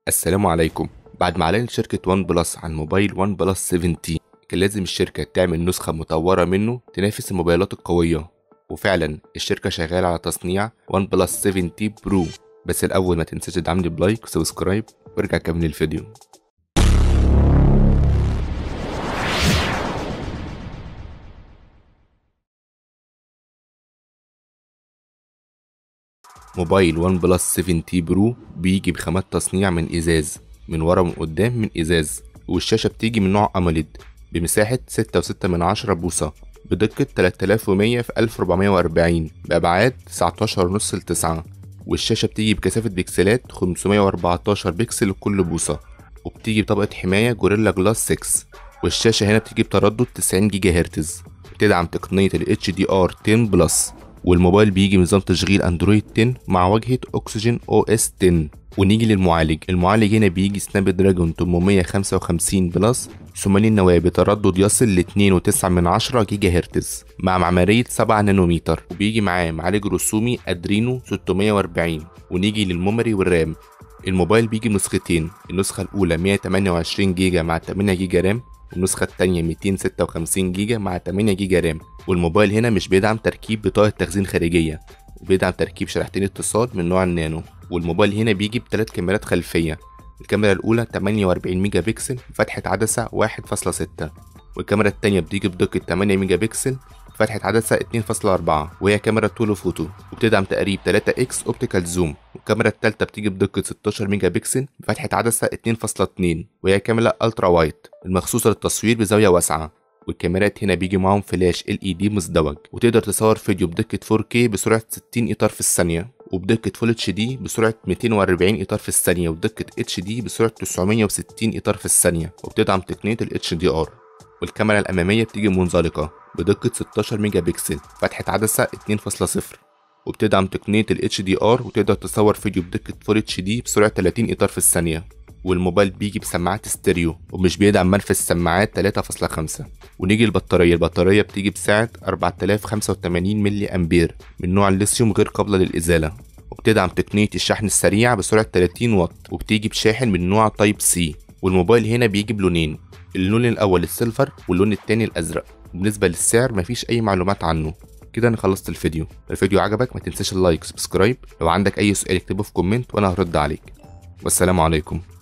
السلام عليكم بعد ما اعلنت شركة وان بلس عن موبايل وان بلس 7 تي كان لازم الشركة تعمل نسخة مطورة منه تنافس الموبايلات القوية وفعلا الشركة شغالة على تصنيع وان بلس 7 تي برو بس الأول ما تنساش تدعمني بلايك وسبسكرايب وارجع كمل الفيديو موبايل وان بلس 7 تي برو بيجي بخامات تصنيع من ازاز من ورا ومن قدام من ازاز والشاشة بتيجي من نوع اموليد بمساحة 6.6 من عشرة بوصة بدقة 3100 في 1440 بأبعاد 19.5 ل 9 والشاشة بتيجي بكثافة بكسلات 514 بكسل لكل بوصة وبتيجي بطبقة حماية جوريلا جلاس 6 والشاشة هنا بتيجي بتردد 90 جيجا هرتز بتدعم تقنية ال HDR 10 بلس والموبايل بيجي بنظام تشغيل اندرويد 10 مع واجهة اكسجين او اس 10 ونيجي للمعالج المعالج هنا بيجي سناب دراجون 855 بلس ثماني النواة بتردد يصل ل 2.9 من عشرة جيجا هرتز مع معمارية 7 نانومتر وبيجي معاه معالج رسومي ادرينو 640 ونيجي للميموري والرام الموبايل بيجي بنسختين النسخة الأولى 128 جيجا مع 8 جيجا رام والنسخة التانية 256 جيجا مع 8 جيجا رام والموبايل هنا مش بيدعم تركيب بطاقة تخزين خارجية وبيدعم تركيب شريحتين اتصال من نوع النانو والموبايل هنا بيجي بثلاث كاميرات خلفية الكاميرا الأولى 48 ميجا بكسل فتحة عدسة 1.6 والكاميرا التانية بتيجي بدقة 8 ميجا بكسل فتحة عدسة 2.4 وهي كاميرا تولو فوتو وبتدعم تقريب 3 اكس اوبتيكال زوم والكاميرا التالتة بتيجي بدقة 16 ميجا بكسل بفتحة عدسة 2.2 وهي كاميرا الترا وايد المخصوصة للتصوير بزاوية واسعة والكاميرات هنا بيجي معاهم فلاش ال اي دي مزدوج وتقدر تصور فيديو بدقة 4K بسرعة 60 اطار في الثانية وبدقة فول اتش دي بسرعة 240 اطار في الثانية وبدقة اتش دي بسرعة 960 اطار في الثانية وبتدعم تقنية ال اتش دي ار والكاميرا الأمامية بتيجي منزلقة بدقة 16 ميجا بكسل فتحة عدسة 2.0 وبتدعم تقنية ال HDR وتقدر تصور فيديو بدقة فول اتش دي بسرعة 30 إطار في الثانية والموبايل بيجي بسماعات ستيريو ومش بيدعم منفذ سماعات 3.5 ونيجي البطارية البطارية بتيجي بسعة 4085 ملي أمبير من نوع الليثيوم غير قابلة للإزالة وبتدعم تقنية الشحن السريع بسرعة 30 واط وبتيجي بشاحن من نوع تايب سي والموبايل هنا بيجي بلونين اللون الأول السيلفر واللون التاني الأزرق وبالنسبة للسعر مفيش أي معلومات عنه كده انا خلصت الفيديو الفيديو عجبك ما تنساش اللايك سبسكرايب لو عندك اي سؤال اكتبه في كومنت وانا هرد عليك والسلام عليكم